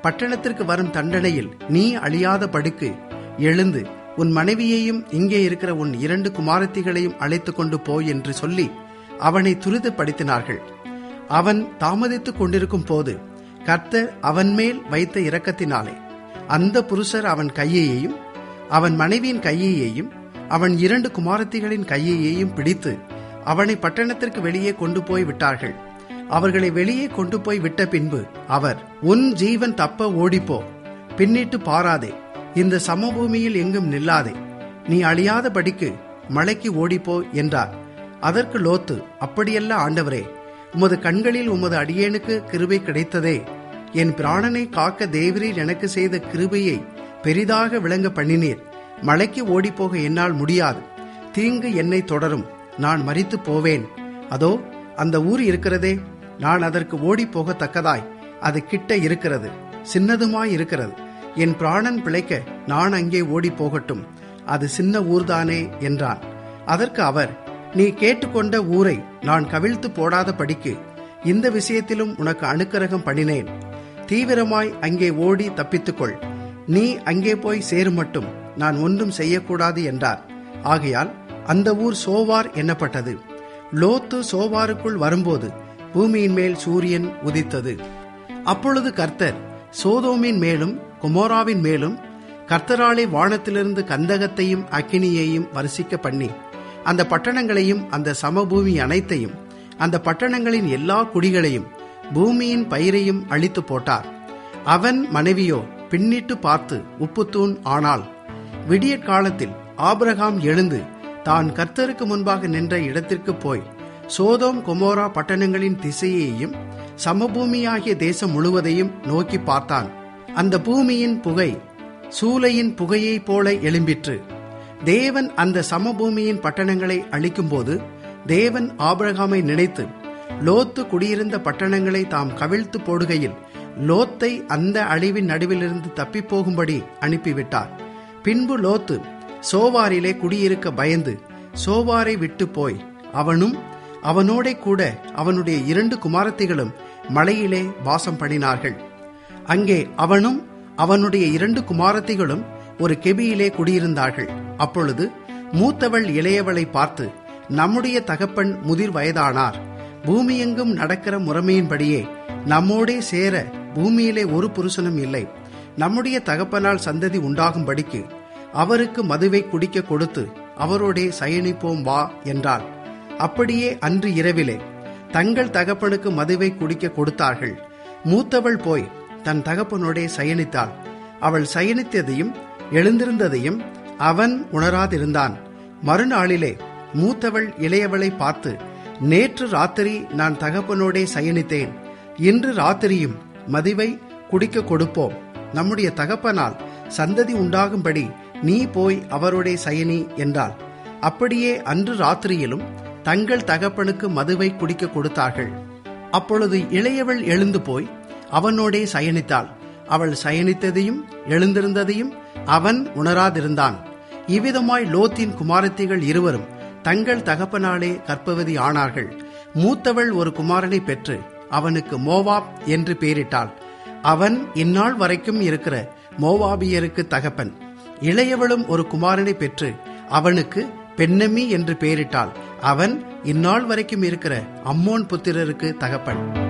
பட்டணத்திற்கு வரும் தண்டனையில் நீ அழியாத படுக்கு எழுந்து உன் மனைவியையும் இங்கே இருக்கிற உன் இரண்டு குமாரத்திகளையும் அழைத்து கொண்டு போ என்று சொல்லி அவனை துரிதப்படுத்தினார்கள் அவன் தாமதித்துக் கொண்டிருக்கும் போது கர்த்தர் அவன் மேல் வைத்த இரக்கத்தினாலே அந்த புருஷர் அவன் கையையும் அவன் மனைவியின் கையையும் அவன் இரண்டு குமாரத்திகளின் கையையும் பிடித்து அவனை பட்டணத்திற்கு வெளியே கொண்டு போய் விட்டார்கள் அவர்களை வெளியே கொண்டு போய் விட்ட பின்பு அவர் உன் ஜீவன் தப்ப ஓடிப்போ பின்னிட்டு பாராதே இந்த சமபூமியில் எங்கும் நில்லாதே நீ அழியாதபடிக்கு மலைக்கு ஓடிப்போ என்றார் அதற்கு லோத்து அப்படியல்ல ஆண்டவரே உமது கண்களில் உமது அடியேனுக்கு கிருபை கிடைத்ததே என் பிராணனை காக்க தேவரீர் எனக்கு செய்த கிருபையை பெரிதாக விளங்க பண்ணினீர் மலைக்கு ஓடிப்போக என்னால் முடியாது தீங்கு என்னை தொடரும் நான் மறித்து போவேன் அதோ அந்த ஊர் இருக்கிறதே நான் அதற்கு ஓடி போகத்தக்கதாய் அது கிட்ட இருக்கிறது சின்னதுமாய் இருக்கிறது என் பிராணன் பிழைக்க நான் அங்கே ஓடி போகட்டும் அது சின்ன ஊர்தானே என்றான் அதற்கு அவர் நீ கேட்டுக்கொண்ட ஊரை நான் கவிழ்த்து போடாத படிக்கு இந்த விஷயத்திலும் உனக்கு அனுக்கிரகம் பண்ணினேன் தீவிரமாய் அங்கே ஓடி தப்பித்துக்கொள் நீ அங்கே போய் சேரும் மட்டும் நான் ஒன்றும் செய்யக்கூடாது என்றார் ஆகையால் அந்த ஊர் சோவார் என்னப்பட்டது லோத்து சோவாருக்குள் வரும்போது பூமியின் மேல் சூரியன் உதித்தது அப்பொழுது கர்த்தர் சோதோமின் மேலும் குமோராவின் மேலும் கர்த்தராலே வானத்திலிருந்து கந்தகத்தையும் அக்கினியையும் வரிசிக்க பண்ணி அந்த பட்டணங்களையும் அந்த சமபூமி அனைத்தையும் அந்த பட்டணங்களின் எல்லா குடிகளையும் பூமியின் பயிரையும் அழித்து போட்டார் அவன் மனைவியோ பின்னிட்டு பார்த்து உப்புத்தூண் ஆனாள் விடிய காலத்தில் ஆபிரகாம் எழுந்து தான் கர்த்தருக்கு முன்பாக நின்ற இடத்திற்கு போய் சோதோம் கொமோரா பட்டணங்களின் திசையையும் சமபூமியாகிய தேசம் முழுவதையும் நோக்கி பார்த்தான் அந்த பூமியின் புகை சூளையின் புகையைப் போல எழும்பிற்று தேவன் அந்த சமபூமியின் பட்டணங்களை அழிக்கும்போது தேவன் ஆபிரகாமை நினைத்து லோத்து குடியிருந்த பட்டணங்களை தாம் கவிழ்த்து போடுகையில் லோத்தை அந்த அழிவின் நடுவிலிருந்து தப்பி போகும்படி அனுப்பிவிட்டார் பின்பு லோத்து சோவாரிலே குடியிருக்க பயந்து சோவாரை விட்டு போய் அவனும் அவனோடே கூட அவனுடைய இரண்டு குமாரத்திகளும் மலையிலே வாசம் பண்ணினார்கள் அங்கே அவனும் அவனுடைய இரண்டு குமாரத்திகளும் ஒரு கெபியிலே குடியிருந்தார்கள் அப்பொழுது மூத்தவள் இளையவளை பார்த்து நம்முடைய தகப்பன் முதிர் வயதானார் பூமியெங்கும் நடக்கிற முறைமையின்படியே நம்மோடே சேர பூமியிலே ஒரு புருஷனும் இல்லை நம்முடைய தகப்பனால் சந்ததி உண்டாகும்படிக்கு அவருக்கு மதுவை குடிக்க கொடுத்து அவரோடே சயனிப்போம் வா என்றாள் அப்படியே அன்று இரவிலே தங்கள் தகப்பனுக்கு மதுவை குடிக்க கொடுத்தார்கள் மூத்தவள் போய் தன் தகப்பனோடே சயனித்தாள் அவள் சயனித்ததையும் எழுந்திருந்ததையும் அவன் உணராதிருந்தான் மறுநாளிலே மூத்தவள் இளையவளை பார்த்து நேற்று ராத்திரி நான் தகப்பனோடே சயனித்தேன் இன்று ராத்திரியும் மதிவை குடிக்க கொடுப்போம் நம்முடைய தகப்பனால் சந்ததி உண்டாகும்படி நீ போய் அவரோடே சயனி என்றாள் அப்படியே அன்று ராத்திரியிலும் தங்கள் தகப்பனுக்கு மதுவை குடிக்க கொடுத்தார்கள் அப்பொழுது இளையவள் எழுந்து போய் அவனோடே சயனித்தாள் அவள் சயனித்ததையும் எழுந்திருந்ததையும் அவன் உணராதிருந்தான் இவ்விதமாய் லோத்தின் குமாரத்திகள் இருவரும் தங்கள் தகப்பனாலே கற்பவதி ஆனார்கள் மூத்தவள் ஒரு குமாரனை பெற்று அவனுக்கு மோவாப் என்று பெயரிட்டாள் அவன் இந்நாள் வரைக்கும் இருக்கிற மோவாபியருக்கு தகப்பன் இளையவளும் ஒரு குமாரனை பெற்று அவனுக்கு பெண்ணமி என்று பெயரிட்டாள் அவன் இந்நாள் வரைக்கும் இருக்கிற அம்மோன் புத்திரருக்கு தகப்பன்